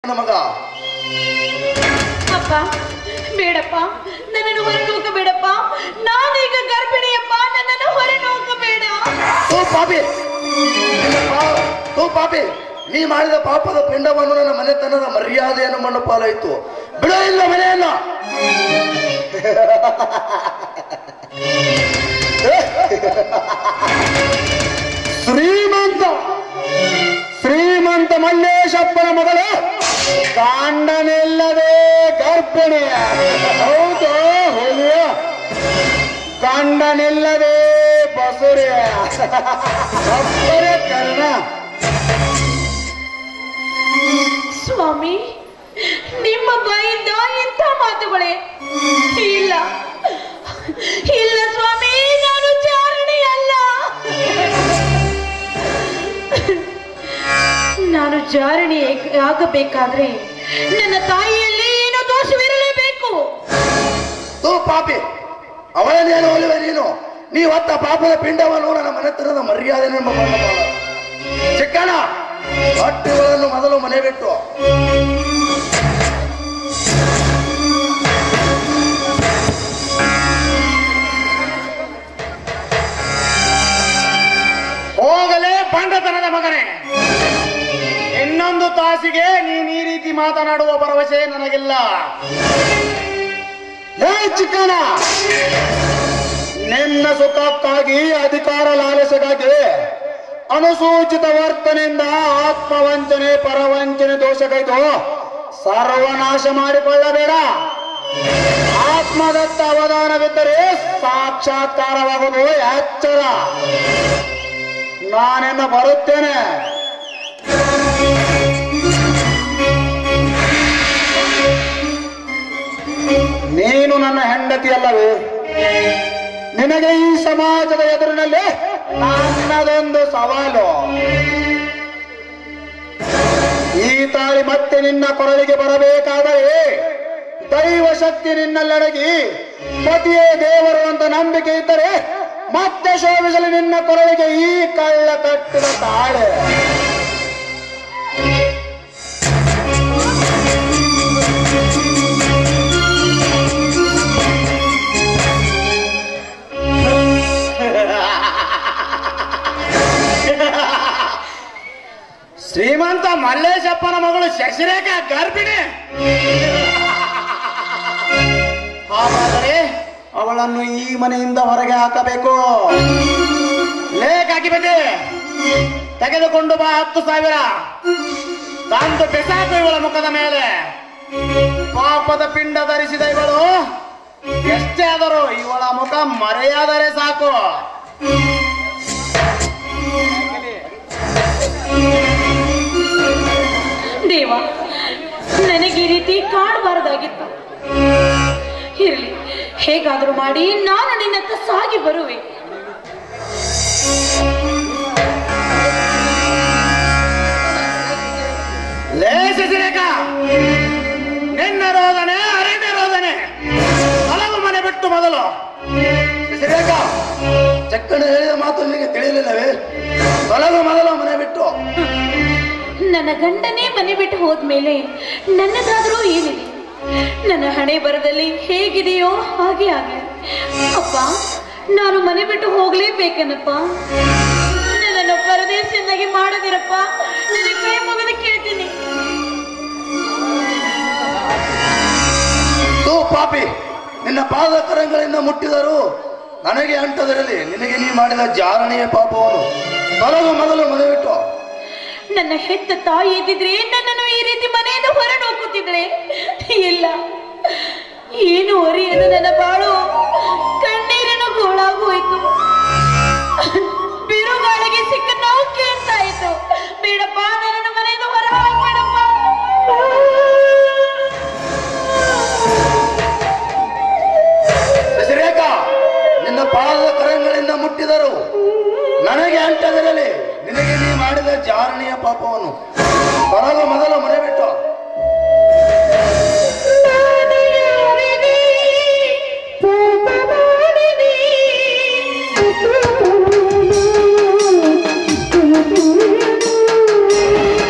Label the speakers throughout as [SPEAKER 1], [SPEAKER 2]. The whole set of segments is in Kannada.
[SPEAKER 1] ನನ್ನ ಮಗ
[SPEAKER 2] ಅಪ್ಪ ಬೇಡಪ್ಪ ನನ್ನನ್ನು ಹೊರನೂಕಬೇಡಪ್ಪ ನಾನೀಗ ಗರ್ಭಿಣಿಯಪ್ಪ ನನ್ನನ್ನು ಹೊರನೂಕಬೇಡ
[SPEAKER 1] ತೂ ಪಾಪಿ ನಿನ್ನ ಪಾ- ತೂ ಪಾಪಿ ನೀ ಮಾಡಿದ ಪಾಪದ ಪಿಂಡವನ್ನು ನನ್ನ ಮನೆತನದ ಮರ್ಯಾದೆಯನ್ನು ಮಣ್ಣು ಪಾಲಾಯಿತು ಬಿಡೋ ಇಲ್ಲ ಮನೆಯನ್ನ
[SPEAKER 3] ಶ್ರೀಮಂತ ಶ್ರೀಮಂತ ಮಲ್ಲೇಶಪ್ಪನ ಮಗಳು ಗಂಡನಿಲ್ಲದೆ ಗರ್ಭಿಣಿ ಹೌದು ಹುಲಿಯ ಗಂಡನಿಲ್ಲದೆ ಬಸುರಿ ಅಪ್ಪರೇ ಕರ್ಣ
[SPEAKER 2] ಸ್ವಾಮಿ ನಿಮ್ಮ ಬಾಯಿಂದ ಇಂಥ ಮಾತುಗಳೇ ಇಲ್ಲ ಇಲ್ಲ ಸ್ವಾಮಿ ನಾನು ಚಾರಣಿ ಅಲ್ಲ ನಾನು ಜಾರಣಿ ಆಗಬೇಕಾದ್ರೆ ನನ್ನ ತಾಯಿಯಲ್ಲಿ ಏನೋ ದೋಷವಿರಲೇಬೇಕು
[SPEAKER 1] ತೂ ಪಾಪಿ ಅವಳನ್ನೇನು ಒಲಿವೆ ನೀನು ನೀ ಹೊತ್ತ ಪಾಪದ ಪಿಂಡವನ್ನು ನನ್ನ ಮನೆತನದ ಮರ್ಯಾದೆ ಎಂಬ ಮಣ್ಣು ಪಾಲ ಚಿಕ್ಕಣ್ಣ ಹಟ್ಟಿಗಳನ್ನು ಮೊದಲು ಮನೆ ಬಿಟ್ಟು
[SPEAKER 3] ಹೋಗಲೇ ಬಂಡತನದ ಮಗನೇ ಇನ್ನೊಂದು ತಾಸಿಗೆ ನೀನ್ ಈ ರೀತಿ ಮಾತನಾಡುವ ಭರವಸೆ ನನಗಿಲ್ಲ ಹೇ ಚಿಕ್ಕನ ನಿನ್ನ ಸುಖಕ್ಕಾಗಿ ಅಧಿಕಾರ ಲಾಲಸೆಗಾಗಿ ಅನುಸೂಚಿತ ವರ್ತನೆಯಿಂದ ಆತ್ಮವಂಚನೆ ಪರವಂಚನೆ ದೋಷಗೈದು ಸರ್ವನಾಶ ಮಾಡಿಕೊಳ್ಳಬೇಡ ಆತ್ಮದತ್ತ ಅವಧಾನವಿದ್ದರೆ ಸಾಕ್ಷಾತ್ಕಾರವಾಗುವುದು ಎಚ್ಚರ ನಾನಿನ್ನು ಬರುತ್ತೇನೆ ನೀನು ನನ್ನ ಹೆಂಡತಿ ಅಲ್ಲವೇ ನಿನಗೆ ಈ ಸಮಾಜದ ಎದುರಿನಲ್ಲಿ ನನ್ನದೊಂದು ಸವಾಲು ಈ ತಾಳಿ ಮತ್ತೆ ನಿನ್ನ ಕೊರಳಿಗೆ ಬರಬೇಕಾದರೆ ದೈವ ಶಕ್ತಿ ನಿನ್ನಲ್ಲಡಗಿ ಪತಿಯೇ ದೇವರು ಅಂತ ನಂಬಿಕೆ ಇದ್ದರೆ ಮತ್ತೆ ಶೋಭಿಸಲು ನಿನ್ನ ಕೊರಳಿಗೆ ಈ ಕಳ್ಳ ಕಟ್ಟಿದ ತಾಳೆ ಶ್ರೀಮಂತ ಮಲ್ಲೇಶಪ್ಪನ ಮಗಳು ಶಶಿರೇಖಾ ಗರ್ಭಿಣಿ ಹಾಗಾದರೆ ಅವಳನ್ನು ಈ ಮನೆಯಿಂದ ಹೊರಗೆ ಹಾಕಬೇಕು ಲೇಖ ಹಾಕಿ ಬಂದೆ ತೆಗೆದುಕೊಂಡು ಬಾ ಹತ್ತು ಸಾವಿರ ತಂದು ಬೆಸಾಕು ಇವಳ ಮುಖದ ಮೇಲೆ ಪಾಪದ ಪಿಂಡ ಧರಿಸಿದ ಇವಳು ಎಷ್ಟೇ ಆದರೂ ಇವಳ ಮುಖ ಮರೆಯಾದರೆ ಸಾಕು
[SPEAKER 2] ದೇವ ನನಗೆ ಈ ರೀತಿ ಕಾಣಬಾರದಾಗಿತ್ತು ಇರಲಿ ಹೇಗಾದರೂ ಮಾಡಿ ನಾನು ನಿನ್ನತ್ತ ಸಾಗಿ ಬರುವೆ
[SPEAKER 3] ಲೇ ಶಶಿರೇಖಾ ನಿನ್ನ ರೋದನೆ ಅರಣ್ಯ ರೋದನೆ ಹಲವು ಮನೆ ಬಿಟ್ಟು ಮೊದಲು
[SPEAKER 1] ಶ್ರೀರೇಖಾ ಚಕ್ಕಣ ಹೇಳಿದ ಮಾತು ನಿನಗೆ ತಿಳಿಯಲಿಲ್ಲವೇ ತೊಲಗು ಮೊದಲು ಮನೆ ಬಿಟ್ಟು
[SPEAKER 2] ನನ್ನ ಗಂಡನೇ ಮನೆ ಬಿಟ್ಟು ಹೋದ್ಮೇಲೆ ನನ್ನದಾದರೂ ಏನಿದೆ ನನ್ನ ಹಣೆ ಬರದಲ್ಲಿ ಹೇಗಿದೆಯೋ ಹಾಗೆ ಆಗಲಿ ಅಪ್ಪ ನಾನು ಮನೆ ಬಿಟ್ಟು ಹೋಗ್ಲೇಬೇಕೇನಪ್ಪ ನನ್ನನ್ನು ಪರದೇಶಿಯನ್ನಾಗಿ ಮಾಡದಿರಪ್ಪ ನನ್ನ ಕೈ ಮುಗಿದು ಕೇಳ್ತೀನಿ
[SPEAKER 1] ತೂ ಪಾಪಿ ನಿನ್ನ ಪಾದ ಕರಂಗಳಿಂದ ಮುಟ್ಟಿದರು ನನಗೆ ಅಂಟದಿರಲಿ ನಿನಗೆ ನೀ ಮಾಡಿದ ಜಾರಣೆಯ ಪಾಪವನ್ನು ತೊಲಗು ಮೊದಲು ಮನೆ ಬಿಟ್ಟು
[SPEAKER 2] ನನ್ನ ಹೆತ್ತ ತಾಯಿ ಇದ್ದಿದ್ರೆ ನನ್ನನ್ನು ಈ ರೀತಿ ಮನೆಯಿಂದ ಹೊರಗೆ ಹೋಗುತ್ತಿದ್ರೆ ಇಲ್ಲ ಏನು ಅರಿಯದು ನನ್ನ ಬಾಳು ಕಣ್ಣೀರಿನ ಗೋಳಾಗೋಯ್ತು ಬಿರುಗಾಳಿಗೆ ಸಿಕ್ಕ ನೋವು ಕೇಳ್ತಾ ಇತ್ತು ಬೇಡಪ್ಪ ನನ್ನನ್ನು ಮನೆಯಿಂದ ಹೊರ ಹಾಕ್ಬೇಡಪ್ಪ
[SPEAKER 1] ಶಶಿರೇಖಾ ನಿನ್ನ ಪಾದದ ಕರಂಗಳಿಂದ ಮುಟ್ಟಿದರು ನನಗೆ ಅಂಟದಿರಲಿ ನಿನಗೆ ನೀ ಮಾಡಿದ ಜಾರಣೆಯ ಪಾಪವನ್ನು ತೊಲಗು ಮೊದಲು ಮನೆ ಬಿಟ್ಟು
[SPEAKER 2] ಪಾಪ ಮಾಡಿದೆ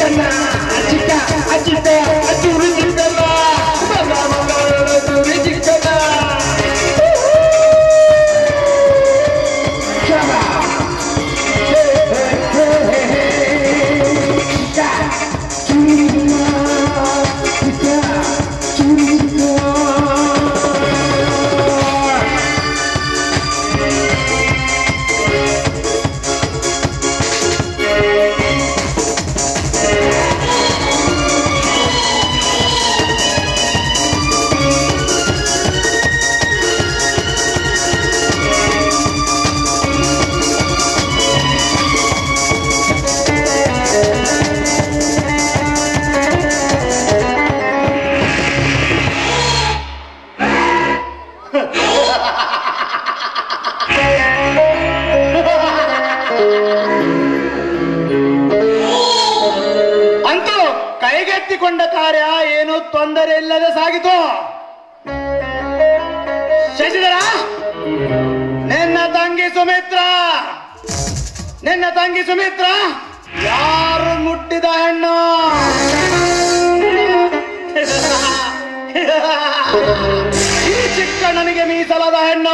[SPEAKER 3] ಚಿಕ್ಕಣ್ಣ ಚಿಕ್ಕ ಅಜ್ಜಿತ ಅಜ್ಜೂರು ಚಿಕ್ಕಣ್ಣ ಬಂದ ಮಂಗಳೂರು ಚೂರಿ ಚಿಕ್ಕಣ್ಣ ಅಂತೂ ಕೈಗೆತ್ತಿಕೊಂಡ ಕಾರ್ಯ ಏನು ತೊಂದರೆ ಇಲ್ಲದೆ ಸಾಗಿತು ಶಶಿಧರ ನಿನ್ನ ತಂಗಿ ಸುಮಿತ್ರ ನಿನ್ನ ತಂಗಿ ಸುಮಿತ್ರ ಯಾರು ಮುಟ್ಟಿದ ಹೆಣ್ಣು ಈ ಚಿಕ್ಕ ನನಗೆ ಮೀಸಲಾದ ಹೆಣ್ಣು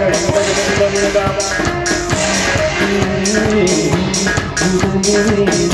[SPEAKER 4] Thank you.